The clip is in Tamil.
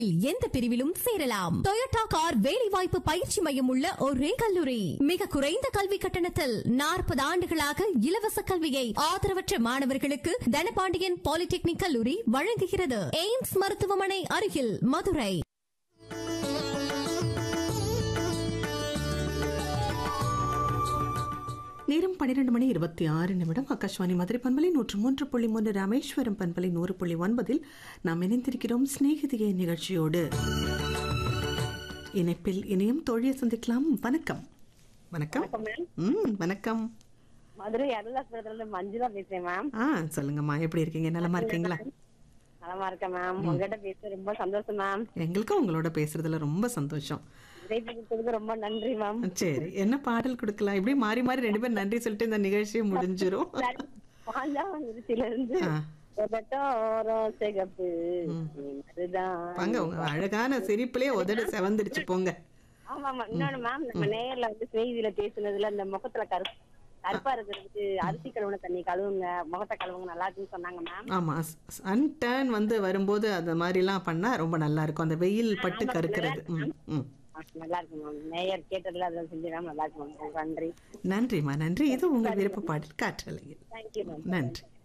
எந்த பிரிவிலும் சேரலாம் டொயோட்டா கார் வேலைவாய்ப்பு பயிற்சி மையம் உள்ள ஒரே கல்லூரி மிக குறைந்த கல்வி கட்டணத்தில் நாற்பது ஆண்டுகளாக இலவச கல்வியை ஆதரவற்ற மாணவர்களுக்கு தனபாண்டியன் பாலிடெக்னிக் கல்லூரி வழங்குகிறது எய்ம்ஸ் மருத்துவமனை அருகில் மதுரை நேரம் பன்னிரண்டு மணி இருபத்தி ஆறு நிமிடம் ஆகாஷ்வாணி மதுரை பண்பலை நூற்று மூன்று புள்ளி மூன்று ராமேஸ்வரம் பண்பலை நூறு புள்ளி ஒன்பதில் நாம் இணைந்திருக்கிறோம் சிநேகிதிய நிகழ்ச்சியோடு இணைப்பில் இணையும் தோழியை சந்திக்கலாம் வணக்கம் வணக்கம் வணக்கம் மேம் ம் வணக்கம் மதுரை அருளாஸ்புரத்துல இருந்து மஞ்சுளா பேசுறேன் மேம் ஆ சொல்லுங்கம்மா எப்படி இருக்கீங்க நலமா இருக்கீங்களா நலமா இருக்கேன் மேம் உங்ககிட்ட பேச ரொம்ப சந்தோஷம் மேம் எங்களுக்கும் உங்களோட பேசுறதுல ரொம்ப சந்தோஷம் இணைப்பு கொடுத்ததுக்கு ரொம்ப நன்றி மேம் சரி என்ன பாடல் கொடுக்கலாம் இப்படி மாறி மாறி ரெண்டு பேரும் நன்றி சொல்லிட்டு இந்த நிகழ்ச்சியை முடிஞ்சிரும் பாஞ்சாவங்குறிச்சியில இருந்து ஆ. ஒதட்டோரம் சிகப்பு அதுதான் வாங்க உங்க அழகான சிரிப்புலயே உதடு செவந்துருச்சு போங்க ஆமா ஆமா இன்னொன்னு மேம் நம்ம நேர்ல வந்து செய்தியில பேசுனதுல இந்த முகத்துல கரு கருப்பா இருக்கிறதுக்கு அரிசி கழுவுன தண்ணி கழுவுங்க முகத்தை கழுவுங்க நல்லா இருக்குன்னு சொன்னாங்க மேம் ஆமா சன் டேர்ன் வந்து வரும்போது அந்த மாதிரிலாம் பண்ணா ரொம்ப நல்லா இருக்கும் அந்த வெயில் பட்டு கருக்கிறது ம் ம் நல்லா இருக்கு மேம் நேயர் கேட்டதுல அதை செஞ்சு மேம் நல்லா இருக்கு மேம் நன்றி நன்றிம்மா நன்றி இது உங்க விருப்ப பாடல் காற்றலையில் தேங்க்யூ மேம் நன்றி